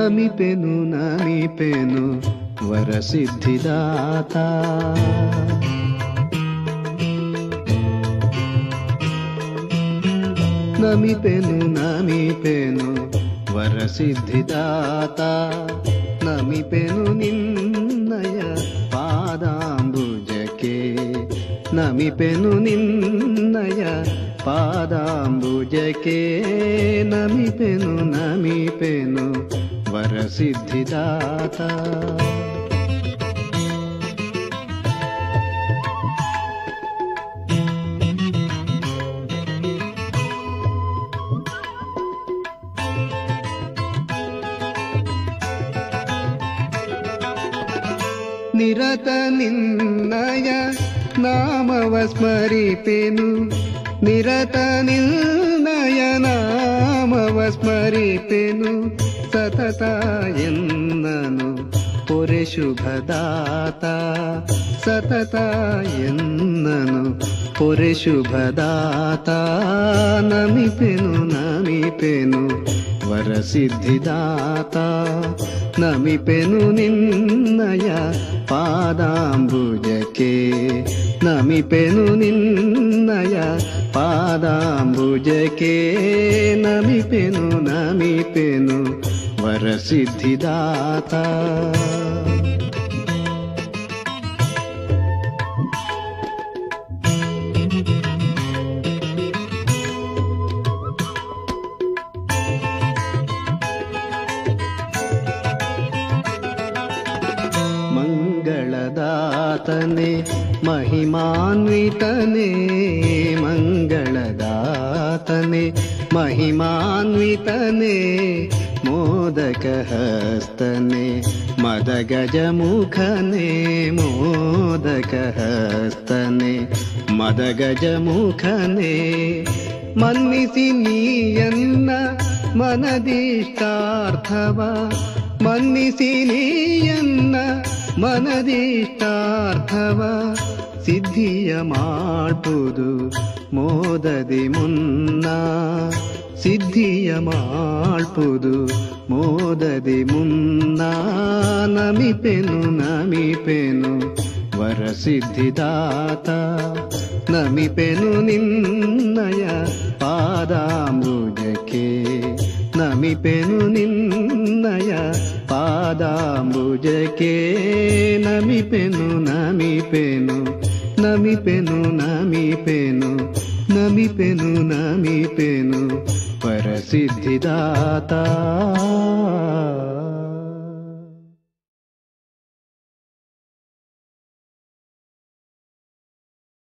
నమిపెను నమిపెను వరసిద్ధిదాత నమిపెను నమిపెను వరసిద్ధిదాత నమిపెను నిన్నయ పాదాంబుజకే నమిపెను నిన్నయ పాదాంబుజకే నమిపెను నమిపెను వరసిద్ధిదాత ನಿರತ ನಿನ್ನಯ ನಾಮವ ಸ್ಮರಿಪೆನು ನಿರತ ನಿನ್ನಯ ನಾಮವ ಸ್ಮರಿಪೆನು ಸತತ ಎನ್ನನು ಪೊರೆ ಶುಭದಾತ ಸತತ ಎನ್ನನು ಪೊರೆ ಶುಭದಾತ ನಮಿಪೆನು ನಮಿಪೆನು ವರಸಿದ್ಧಿದಾತ ನಮಿಪೆನು ನಿನ್ನಯ ಪಾದಾಂಬುಜಕ್ಕೆ ನಮಿಪೆನು ನಿನ್ನಯ ಪಾದಾಂಬುಜಕ್ಕೆ ನಮಿಪೆನು ನಮಿಪೆನು ವರಸಿದ್ಧಿದಾತ ಮಂಗಳದಾತನೆ ಮಹಿಮಾನ್ವಿತನೆ ಮಂಗಳದಾತನೆ ಮಹಿಮಾನ್ವಿತನೆ ಮೋದಕ ಹಸ್ತನೆ ಮದಗಜ ಮುಖನೆ ಮೋದಕ ಹಸ್ತನೆ ಮದಗಜ ಮುಖನೆ ಮನ್ನಿಸಿ ನೀಯನ್ನ ಮನದಿಷ್ಟಾರ್ಥವ ಮನ್ನಿಸಿ ನೀಯನ್ನ ಮನದಿಷ್ಟಾರ್ಥವ ಸಿದ್ಧಿಯ ಮಾಡ್ಬೋದು ಮೋದದಿ ಮುನ್ನ ಸಿದ್ಧಿಯ ಮಾಡ್ಬೋದು ಮೋದದಿ ಮುನ್ನ ನಮಿಪೆನು ನಮಿಪೆನು ವರಸಿದ್ಧಿದಾತ ನಮಿಪೆನು ನಿನ್ನಯ ಪಾದಾಂಬುಜಕ್ಕೆ ನಮಿಪೆನು ನಿನ್ನಯ ಪಾದಾಂಬುಜಕ್ಕೆ ನಮಿಪೆನು ನಮಿಪೆನು ನಮಿಪೆನು ನಮಿಪೆನು ನಮಿಪೆನು ನಮಿಪೆನು ಪರಸಿದ್ಧಿದಾತ